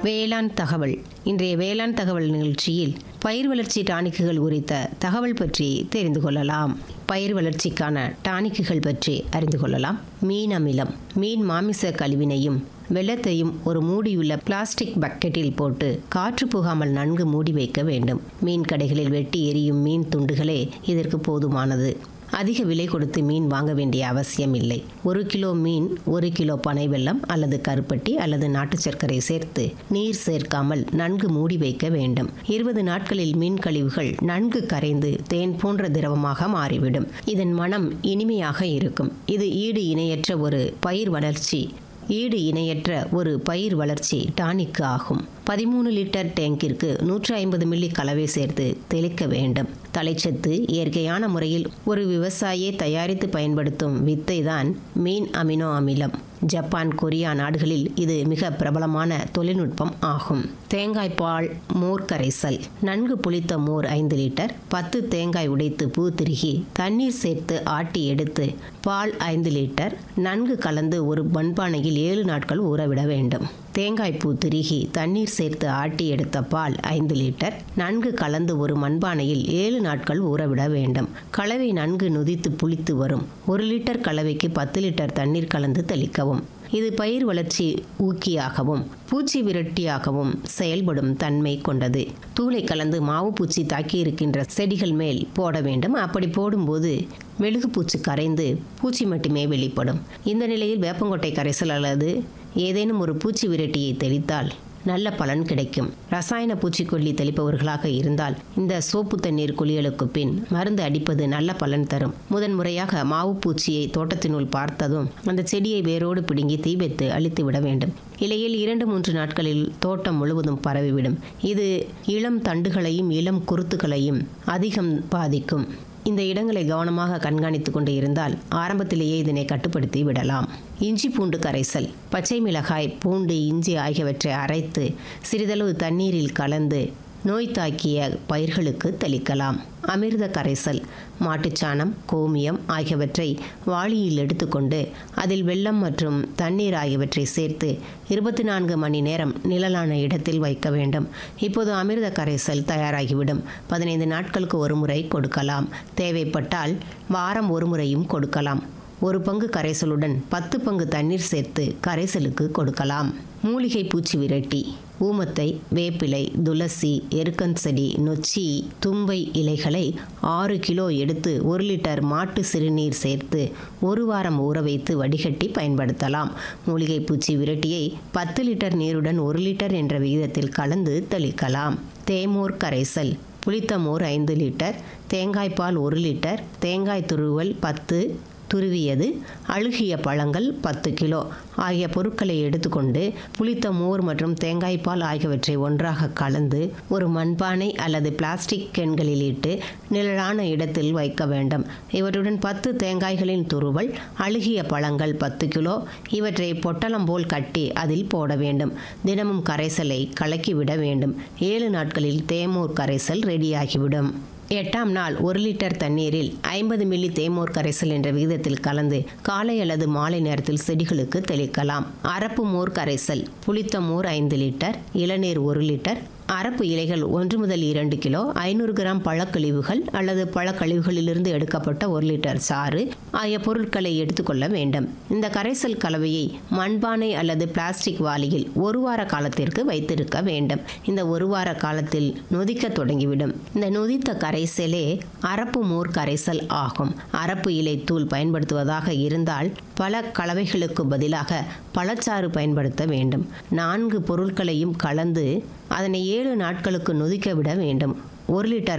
வேளாண் தகவல் இன்றைய வேளாண் தகவல் நிகழ்ச்சியில் பயிர் வளர்ச்சி டானிக்குகள் குறித்த தகவல் பற்றி தெரிந்து கொள்ளலாம் பயிர் வளர்ச்சிக்கான டானிக்குகள் பற்றி அறிந்து கொள்ளலாம் மீன் அமிலம் மீன் மாமிச கழிவினையும் வெள்ளத்தையும் ஒரு மூடியுள்ள பிளாஸ்டிக் பக்கெட்டில் போட்டு காற்று புகாமல் நன்கு மூடி வைக்க வேண்டும் மீன் கடைகளில் வெட்டி எரியும் மீன் துண்டுகளே இதற்கு போதுமானது அதிக விலை கொடுத்து மீன் வாங்க வேண்டிய அவசியம் இல்லை ஒரு கிலோ மீன் ஒரு கிலோ பனை வெல்லம் அல்லது கருப்பட்டி அல்லது நாட்டு சர்க்கரை சேர்த்து நீர் சேர்க்காமல் நன்கு மூடி வைக்க வேண்டும் இருபது நாட்களில் மீன் கழிவுகள் நன்கு கரைந்து தேன் போன்ற திரவமாக மாறிவிடும் இதன் மனம் இனிமையாக இருக்கும் இது ஈடு இணையற்ற ஒரு பயிர் வளர்ச்சி ஈடு இணையற்ற ஒரு பயிர் வளர்ச்சி டானிக்கு ஆகும் பதிமூணு லிட்டர் டேங்கிற்கு நூற்று ஐம்பது மில்லி கலவை சேர்த்து தெளிக்க வேண்டும் தலைச்சத்து இயற்கையான முறையில் ஒரு விவசாயியை தயாரித்து பயன்படுத்தும் வித்தை தான் மீன் அமினோ அமிலம் ஜப்பான் கொரியா நாடுகளில் இது மிக பிரபலமான தொழில்நுட்பம் ஆகும் தேங்காய் பால் மோர் கரைசல் நன்கு புளித்த மோர் ஐந்து லிட்டர் பத்து தேங்காய் உடைத்து பூ திருகி தண்ணீர் சேர்த்து ஆட்டி எடுத்து பால் ஐந்து லிட்டர் நன்கு கலந்து ஒரு மண்பானையில் ஏழு நாட்கள் ஊறவிட வேண்டும் தேங்காய் பூ திருகி தண்ணீர் சேர்த்து ஆட்டி எடுத்த பால் ஐந்து லிட்டர் நன்கு கலந்து ஒரு மண்பானையில் ஏழு நாட்கள் ஊறவிட வேண்டும் கலவை நன்கு நொதித்து புளித்து வரும் ஒரு லிட்டர் கலவைக்கு பத்து லிட்டர் தண்ணீர் கலந்து தெளிக்கவும் இது பயிர் வளர்ச்சி ஊக்கியாகவும் பூச்சி விரட்டியாகவும் செயல்படும் தன்மை கொண்டது தூளை கலந்து மாவு பூச்சி தாக்கியிருக்கின்ற செடிகள் மேல் போட வேண்டும் அப்படி போடும்போது மெழுகு பூச்சி கரைந்து பூச்சி மட்டுமே வெளிப்படும் இந்த நிலையில் வேப்பங்கொட்டை கரைசல் அல்லது ஏதேனும் ஒரு பூச்சி விரட்டியை தெளித்தால் நல்ல பலன் கிடைக்கும் ரசாயன பூச்சிக்கொல்லி தெளிப்பவர்களாக இருந்தால் இந்த சோப்பு தண்ணீர் குளியலுக்கு பின் மருந்து அடிப்பது நல்ல பலன் தரும் முதன் முறையாக மாவு பூச்சியை தோட்டத்தினுள் பார்த்ததும் அந்த செடியை வேரோடு பிடுங்கி தீ வைத்து அழித்து விட வேண்டும் இலையில் இரண்டு மூன்று நாட்களில் தோட்டம் முழுவதும் பரவிவிடும் இது இளம் தண்டுகளையும் இளம் குருத்துகளையும் அதிகம் பாதிக்கும் இந்த இடங்களை கவனமாக கண்காணித்து கொண்டு இருந்தால் ஆரம்பத்திலேயே இதனை கட்டுப்படுத்தி விடலாம் இஞ்சி பூண்டு கரைசல் பச்சை மிளகாய் பூண்டு இஞ்சி ஆகியவற்றை அரைத்து சிறிதளவு தண்ணீரில் கலந்து நோய் தாக்கிய பயிர்களுக்கு தெளிக்கலாம் அமிர்த கரைசல் மாட்டுச்சாணம் கோமியம் ஆகியவற்றை வாளியில் எடுத்துக்கொண்டு அதில் வெள்ளம் மற்றும் தண்ணீர் ஆகியவற்றை சேர்த்து இருபத்தி நான்கு மணி நேரம் நிழலான இடத்தில் வைக்க வேண்டும் இப்போது அமிர்த கரைசல் தயாராகிவிடும் பதினைந்து நாட்களுக்கு ஒரு முறை கொடுக்கலாம் தேவைப்பட்டால் வாரம் ஒரு முறையும் கொடுக்கலாம் ஒரு பங்கு கரைசலுடன் பத்து பங்கு தண்ணீர் சேர்த்து கரைசலுக்கு கொடுக்கலாம் மூலிகை பூச்சி விரட்டி ஊமத்தை வேப்பிலை துளசி எருக்கஞ்செடி நொச்சி தும்பை இலைகளை ஆறு கிலோ எடுத்து ஒரு லிட்டர் மாட்டு சிறுநீர் சேர்த்து ஒரு வாரம் ஊற வைத்து வடிகட்டி பயன்படுத்தலாம் மூலிகை பூச்சி விரட்டியை பத்து லிட்டர் நீருடன் ஒரு லிட்டர் என்ற விகிதத்தில் கலந்து தெளிக்கலாம் தேமோர் கரைசல் புளித்த மோர் ஐந்து லிட்டர் தேங்காய் பால் ஒரு லிட்டர் தேங்காய் துருவல் பத்து துருவியது அழுகிய பழங்கள் பத்து கிலோ ஆகிய பொருட்களை எடுத்துக்கொண்டு புளித்த மோர் மற்றும் தேங்காய் பால் ஆகியவற்றை ஒன்றாக கலந்து ஒரு மண்பானை அல்லது பிளாஸ்டிக் கெண்களில் இட்டு நிழலான இடத்தில் வைக்க வேண்டும் இவற்றுடன் பத்து தேங்காய்களின் துருவல் அழுகிய பழங்கள் பத்து கிலோ இவற்றை பொட்டலம் போல் கட்டி அதில் போட வேண்டும் தினமும் கரைசலை கலக்கிவிட வேண்டும் ஏழு நாட்களில் தேமூர் கரைசல் ரெடியாகிவிடும் எட்டாம் நாள் ஒரு லிட்டர் தண்ணீரில் ஐம்பது மில்லி தேமோர் கரைசல் என்ற விகிதத்தில் கலந்து காலை அல்லது மாலை நேரத்தில் செடிகளுக்கு தெளிக்கலாம் அரப்பு மோர் கரைசல் புளித்த மோர் ஐந்து லிட்டர் இளநீர் ஒரு லிட்டர் அரப்பு இலைகள் ஒன்று முதல் இரண்டு கிலோ ஐநூறு கிராம் பழக்கழிவுகள் அல்லது பழக்கழிவுகளிலிருந்து எடுக்கப்பட்ட ஒரு லிட்டர் சாறு ஆகிய பொருட்களை எடுத்துக்கொள்ள வேண்டும் இந்த கரைசல் கலவையை மண்பானை அல்லது பிளாஸ்டிக் வாளியில் ஒரு வார காலத்திற்கு வைத்திருக்க வேண்டும் இந்த ஒரு வார காலத்தில் நொதிக்க தொடங்கிவிடும் இந்த நொதித்த கரைசலே அரப்பு மோர் கரைசல் ஆகும் அரப்பு இலை தூள் பயன்படுத்துவதாக இருந்தால் பல கலவைகளுக்கு பதிலாக பழச்சாறு பயன்படுத்த வேண்டும் நான்கு பொருட்களையும் கலந்து அதனை ஏழு நாட்களுக்கு நொதிக்க விட வேண்டும் ஒரு லிட்டர்